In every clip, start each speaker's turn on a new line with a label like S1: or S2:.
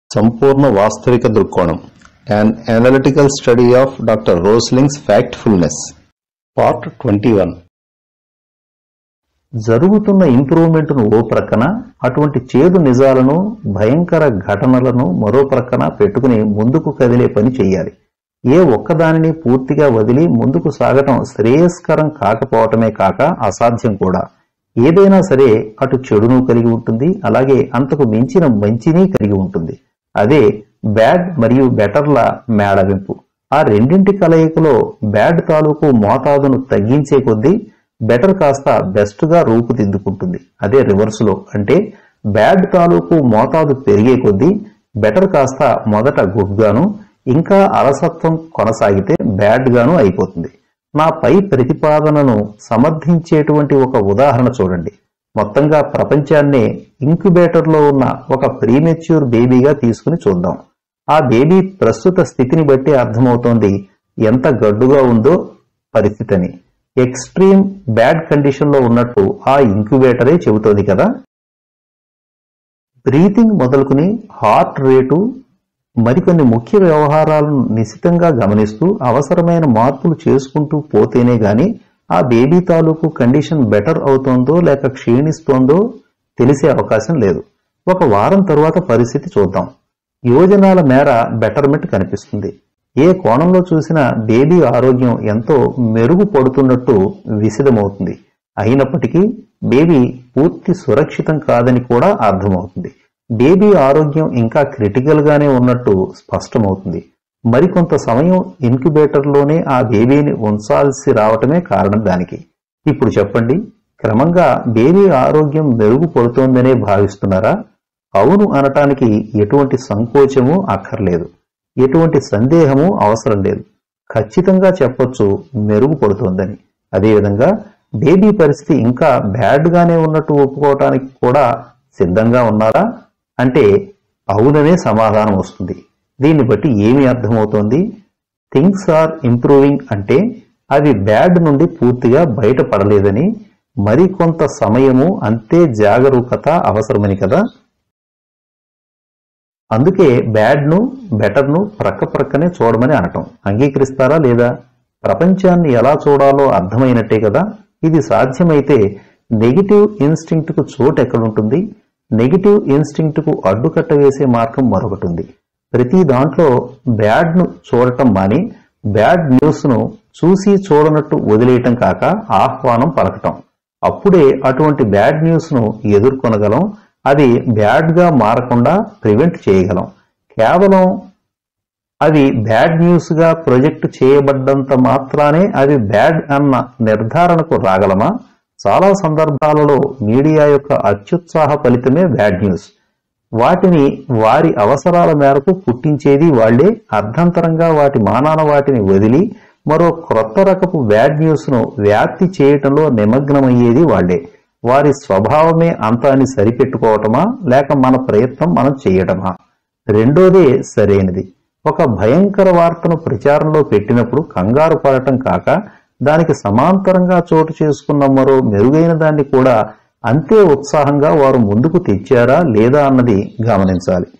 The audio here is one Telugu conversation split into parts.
S1: సంపూర్ణ వాస్తవిక దృక్కోణం An analytical study of Dr. Rosling's Factfulness Part 21
S2: జరుగుతున్న ఇంప్రూవ్మెంట్ను ఓ ప్రక్కన అటువంటి చేదు నిజాలను భయంకర ఘటనలను మరో ప్రక్కన పెట్టుకుని ముందుకు కదిలే పని చేయాలి ఏ ఒక్కదానిని పూర్తిగా వదిలి ముందుకు సాగటం శ్రేయస్కరం కాకపోవటమే కాక అసాధ్యం కూడా ఏదైనా సరే అటు చెడును కలిగి ఉంటుంది అలాగే అంతకు మించిన మంచిని కలిగి ఉంటుంది అదే బ్యాడ్ మరియు బెటర్ల మేళవింపు ఆ రెండింటి కలయికలో బ్యాడ్ తాలూకు మోతాదును తగ్గించే కొద్దీ బెటర్ కాస్త బెస్ట్ గా రూపుదిద్దుకుంటుంది అదే రివర్స్ లో అంటే బ్యాడ్ తాలూకు మోతాదు పెరిగే కొద్దీ బెటర్ కాస్త మొదట గుడ్ గాను ఇంకా అలసత్వం కొనసాగితే బ్యాడ్ గాను అయిపోతుంది నా పై ప్రతిపాదనను సమర్థించేటువంటి ఒక ఉదాహరణ చూడండి మొత్తంగా ప్రపంచాన్నే ఇంక్యుబేటర్లో ఉన్న ఒక ప్రీమెచ్యూర్ బేబీగా తీసుకుని చూద్దాం ఆ బేబీ ప్రస్తుత స్థితిని బట్టి అర్థమవుతోంది ఎంత గడ్డుగా ఉందో పరిస్థితి అని ఎక్స్ట్రీమ్ బ్యాడ్ కండిషన్ లో ఉన్నట్టు ఆ ఇంక్యుబేటరే చెబుతోంది కదా బ్రీతింగ్ మొదలుకుని హార్ట్ రేటు మరికొన్ని ముఖ్య వ్యవహారాలను నిశితంగా గమనిస్తూ అవసరమైన మార్పులు చేసుకుంటూ పోతేనే గాని ఆ బేబీ తాలూకు కండిషన్ బెటర్ అవుతోందో లేక క్షీణిస్తోందో తెలిసే అవకాశం లేదు ఒక వారం తరువాత పరిస్థితి చూద్దాం యోజనాల మేర బెటర్మెంట్ కనిపిస్తుంది ఏ కోణంలో చూసినా బేబీ ఆరోగ్యం ఎంతో మెరుగుపడుతున్నట్టు విసిదమవుతుంది అయినప్పటికీ బేబీ పూర్తి సురక్షితం కాదని కూడా అర్థమవుతుంది బేబీ ఆరోగ్యం ఇంకా క్రిటికల్ గానే ఉన్నట్టు స్పష్టమవుతుంది మరికొంత సమయం ఇన్క్యుబేటర్లోనే ఆ బేబీని ఉంచాల్సి రావటమే కారణం దానికి ఇప్పుడు చెప్పండి క్రమంగా బేబీ ఆరోగ్యం మెరుగుపడుతోందనే భావిస్తున్నారా అవును అనటానికి ఎటువంటి సంకోచము అక్కర్లేదు ఎటువంటి సందేహము అవసరం లేదు ఖచ్చితంగా చెప్పొచ్చు మెరుగుపడుతోందని అదేవిధంగా బేబీ పరిస్థితి ఇంకా బ్యాడ్ గానే ఉన్నట్టు ఒప్పుకోవటానికి కూడా సిద్ధంగా ఉన్నారా అంటే అవుననే సమాధానం వస్తుంది దీన్ని బట్టి ఏమి అర్థమవుతోంది థింగ్స్ ఆర్ ఇంప్రూవింగ్ అంటే అవి బ్యాడ్ నుండి పూర్తిగా బయటపడలేదని మరికొంత సమయము అంతే జాగరూకత అవసరమని కదా అందుకే బ్యాడ్ను బెటర్ను ప్రక్క ప్రక్కనే చూడమని అనటం అంగీకరిస్తారా లేదా ప్రపంచాన్ని ఎలా చూడాలో అర్థమైనట్టే కదా ఇది సాధ్యమైతే నెగిటివ్ ఇన్స్టింక్ట్ కు చోటు ఎక్కడుంటుంది నెగిటివ్ ఇన్స్టింక్ట్ కు అడ్డుకట్ట వేసే మార్గం మరొకటి ఉంది ప్రతి దాంట్లో బ్యాడ్ ను చూడటం మాని బ్యాడ్ న్యూస్ ను చూసి చూడనట్టు వదిలేయటం కాక ఆహ్వానం పలకటం అప్పుడే అటువంటి బ్యాడ్ న్యూస్ ను ఎదుర్కొనగలం అది బ్యాడ్ గా మారకుండా ప్రివెంట్ చేయగలం కేవలం అవి బ్యాడ్ న్యూస్ గా ప్రొజెక్ట్ చేయబడ్డంత మాత్రానే అవి బ్యాడ్ అన్న నిర్ధారణకు రాగలమా చాలా సందర్భాలలో మీడియా యొక్క అత్యుత్సాహ ఫలితమే బ్యాడ్ న్యూస్ వాటిని వారి అవసరాల మేరకు పుట్టించేది వాళ్లే అర్ధంతరంగా వాటి మానాన వాటిని వదిలి మరో క్రొత్త రకపు బ్యాడ్ న్యూస్ ను వ్యాప్తి చేయటంలో నిమగ్నమయ్యేది వాళ్లే వారి స్వభావమే అంత అని సరిపెట్టుకోవటమా లేక మన ప్రయత్నం మనం చేయటమా రెండోదే సరైనది ఒక భయంకర వార్తను ప్రచారంలో పెట్టినప్పుడు కంగారు పడటం కాక దానికి సమాంతరంగా చోటు చేసుకున్న మరో మెరుగైన దాన్ని కూడా అంతే ఉత్సాహంగా వారు ముందుకు తెచ్చారా లేదా అన్నది గమనించాలి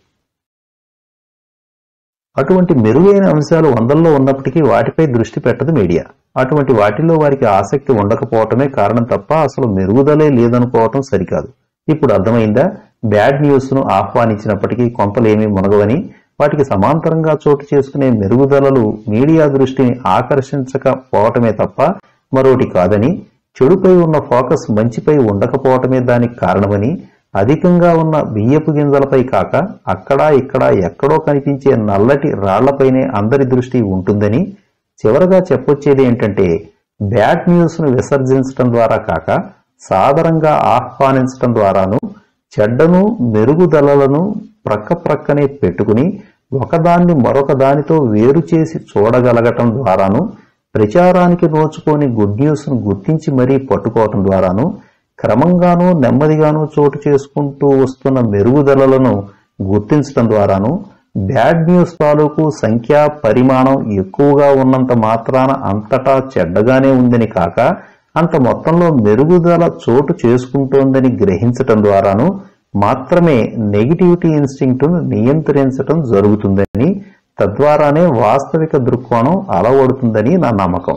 S2: అటువంటి మెరుగైన అంశాలు వందల్లో ఉన్నప్పటికీ వాటిపై దృష్టి పెట్టదు మీడియా అటువంటి వాటిల్లో వారికి ఆసక్తి ఉండకపోవటమే కారణం తప్ప అసలు మెరుగుదలే లేదనుకోవటం సరికాదు ఇప్పుడు అర్థమైందా బ్యాడ్ న్యూస్ ను ఆహ్వానించినప్పటికీ కొంపలేమీ మునగవని వాటికి సమాంతరంగా చోటు చేసుకునే మెరుగుదలలు మీడియా దృష్టిని ఆకర్షించకపోవటమే తప్ప మరోటి కాదని చెడుపై ఉన్న ఫోకస్ మంచిపై ఉండకపోవటమే దానికి కారణమని అధికంగా ఉన్న బియ్యపు గింజలపై కాక అక్కడా ఇక్కడా ఎక్కడో కనిపించే నల్లటి రాళ్లపైనే అందరి దృష్టి ఉంటుందని చివరగా చెప్పొచ్చేది ఏంటంటే బ్యాడ్ న్యూస్ ను విసర్జించడం ద్వారా కాక సాదరంగా ఆహ్వానించడం ద్వారాను చెడ్డను మెరుగుదలలను ప్రక్క ప్రక్కనే పెట్టుకుని ఒకదాన్ని మరొక దానితో వేరు చేసి చూడగలగటం ద్వారాను ప్రచారానికి నోచుకోని గుడ్ న్యూస్ ను గుర్తించి మరీ పట్టుకోవటం ద్వారాను క్రమంగానూ నెమ్మదిగానూ చోటు చేసుకుంటూ వస్తున్న మెరుగుదలలను గుర్తించడం ద్వారాను బ్యాడ్ న్యూస్ తాలూకు సంఖ్యా పరిమాణం ఎక్కువగా ఉన్నంత మాత్రాన అంతటా చెడ్డగానే ఉందని కాక అంత మొత్తంలో మెరుగుదల చోటు చేసుకుంటోందని గ్రహించటం ద్వారాను మాత్రమే నెగిటివిటీ ఇన్స్టింక్ట్ను నియంత్రించటం జరుగుతుందని తద్వారానే వాస్తవిక దృక్కోణం అలవడుతుందని నా నమ్మకం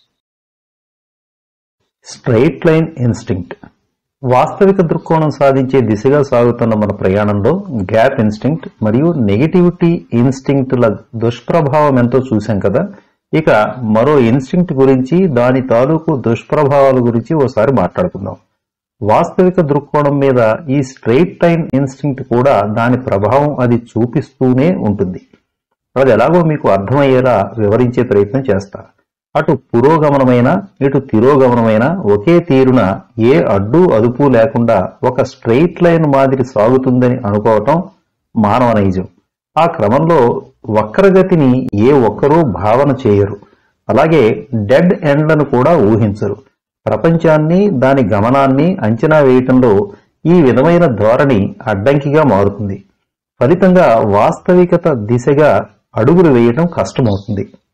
S2: స్ట్రైట్ లైన్ ఇన్స్టింక్ట్ వాస్తవిక దృక్కోణం సాధించే దిశగా సాగుతున్న మన ప్రయాణంలో గ్యాప్ ఇన్స్టింక్ట్ మరియు నెగిటివిటీ ఇన్స్టింక్ట్ల దుష్ప్రభావం ఎంతో చూశాం కదా ఇక మరో ఇన్స్టింక్ట్ గురించి దాని తాలూకు దుష్ప్రభావాల గురించి ఓసారి మాట్లాడుకుందాం వాస్తవిక దృక్కోణం మీద ఈ స్ట్రైట్ లైన్ ఇన్స్టింక్ట్ కూడా దాని ప్రభావం అది చూపిస్తూనే ఉంటుంది అది ఎలాగో మీకు అర్థమయ్యేలా వివరించే ప్రయత్నం చేస్తా అటు పురోగమనమైన ఇటు తిరోగమనమైన ఒకే తీరున ఏ అడ్డు అదుపు లేకుండా ఒక స్ట్రెయిట్ లైన్ మాదిరి సాగుతుందని అనుకోవటం మానవ నైజం ఆ క్రమంలో వక్రగతిని ఏ ఒక్కరూ భావన చేయరు అలాగే డెడ్ ఎండ్లను కూడా ఊహించరు ప్రపంచాన్ని దాని గమనాన్ని అంచనా వేయటంలో ఈ విధమైన ధోరణి అడ్డంకిగా మారుతుంది ఫలితంగా వాస్తవికత దిశగా అడుగులు వేయటం కష్టమవుతుంది